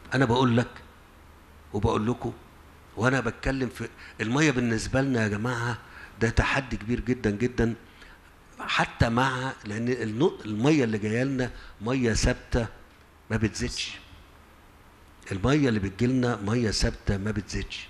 انا بقول لك وبقول لكم وانا بتكلم في الميه بالنسبه لنا يا جماعه ده تحدي كبير جدا جدا حتى مع لان النق- الميه اللي جايه لنا ميه ثابته ما بتزيدش الميه اللي بتجيلنا ميه ثابته ما بتزيدش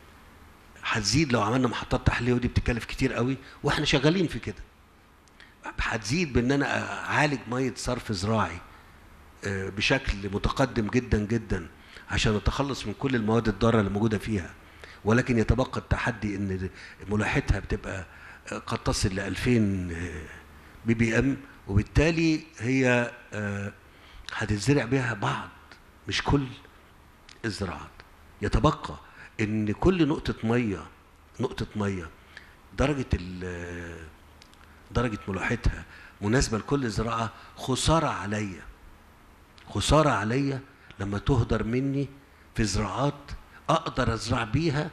هتزيد لو عملنا محطات تحليه ودي بتكلف كتير قوي واحنا شغالين في كده هتزيد بان انا اعالج ميه صرف زراعي آه، بشكل متقدم جدا جدا عشان نتخلص من كل المواد الضاره اللي موجوده فيها ولكن يتبقى التحدي ان ملاحتها بتبقى آه، قد تصل ل 2000 بي بي ام وبالتالي هي آه، هتتزرع بها بعض مش كل الزراعات يتبقى ان كل نقطه ميه نقطه ميه درجه ال- درجه ملاحتها مناسبه لكل زراعه خساره عليا خساره عليا لما تهدر مني في زراعات اقدر ازرع بيها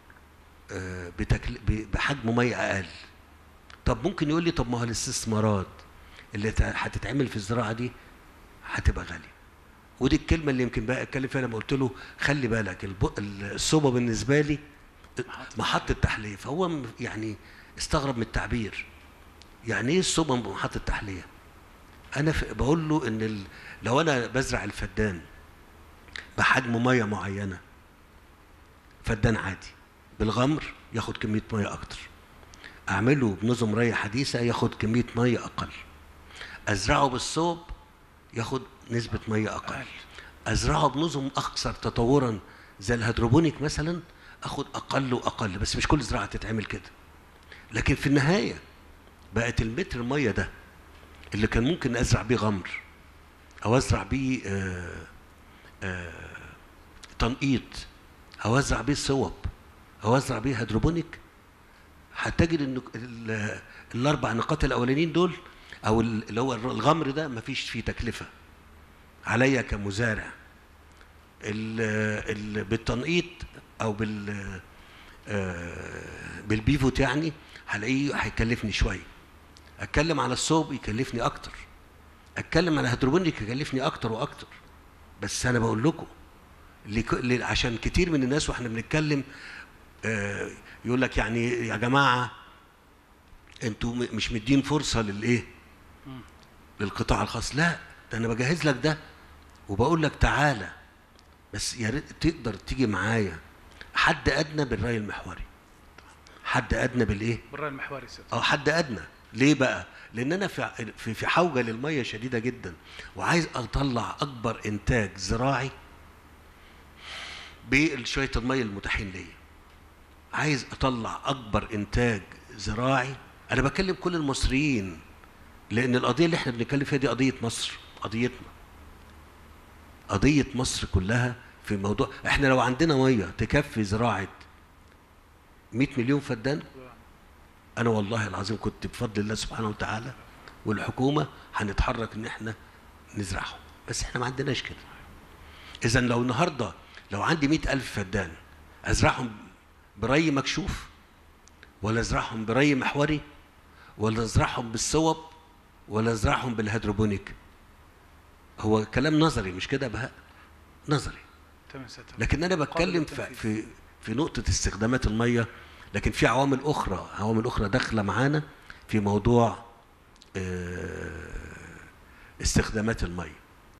آه، بتكل... ب- بحجم ميه اقل طب ممكن يقول لي طب ما هو الاستثمارات اللي ت- هتتعمل في الزراعه دي هتبقى غاليه ودي الكلمه اللي يمكن بقى اتكلم فيها لما قلت له خلي بالك الب... الصوبه بالنسبه لي محطه تحليه فهو م- يعني استغرب من التعبير يعني ايه الصوبه محطه تحليه انا ف... بقول له ان ال... لو انا بزرع الفدان بحجم ميه معينه فدان عادي بالغمر ياخد كميه ميه اكتر اعمله بنظم ري حديثه ياخد كميه ميه اقل ازرعه بالصوب ياخد نسبه ميه اقل ازرعه بنظم اكثر تطورا زي الهيدروبونيك مثلا اخد اقل واقل بس مش كل زراعه تتعمل كده لكن في النهايه بقت المتر الميه ده اللي كان ممكن ازرع بيه غمر او ازرع بيه آه، آه، تنقيط او ازرع بيه صوب او ازرع بيه هيدروبونيك هتجد ان ال- الاربع نقاط الاولانيين دول او ال- اللي هو الغمر ده مفيش فيه تكلفه عليا كمزارع ال- ال- بالتنقيط او بال آه، بالبيفوت يعني هلاقيه هيكلفني شويه اتكلم على الصوب يكلفني اكتر اتكلم على هيدروبونيك يكلفني اكتر واكتر بس انا بقول لكم لك- ل- عشان كتير من الناس واحنا بنتكلم آه، يقول لك يعني يا جماعه انتوا م- مش مدين فرصه للايه؟ للقطاع الخاص لا ده انا بجهز لك ده وبقول لك تعالى بس يا ريت تقدر تيجي معايا حد ادنى بالرأي المحوري حد ادنى بالايه؟ بالرأي المحوري سيد اه حد ادنى ليه بقى لان انا في في في حوجه للميه شديده جدا وعايز اطلع اكبر انتاج زراعي بشويه الميه المتاحين ليا عايز اطلع اكبر انتاج زراعي انا بكلم كل المصريين لان القضيه اللي احنا بنتكلم فيها دي قضيه مصر قضيتنا قضيه مصر كلها في موضوع احنا لو عندنا ميه تكفي زراعه 100 مليون فدان انا والله العظيم كنت بفضل الله سبحانه وتعالى والحكومه هنتحرك ان احنا نزرعهم بس احنا ما عندناش كده اذا لو النهارده لو عندي مئة ألف فدان ازرعهم بري مكشوف ولا ازرعهم بري محوري ولا ازرعهم بالصوب ولا ازرعهم بالهيدروبونيك هو كلام نظري مش كده بهاء نظري تمام سيد لكن انا بتكلم في للتنفيذ. في في نقطه استخدامات الميه لكن في عوامل اخرى عوامل اخرى داخله معانا في موضوع آه، استخدامات الميه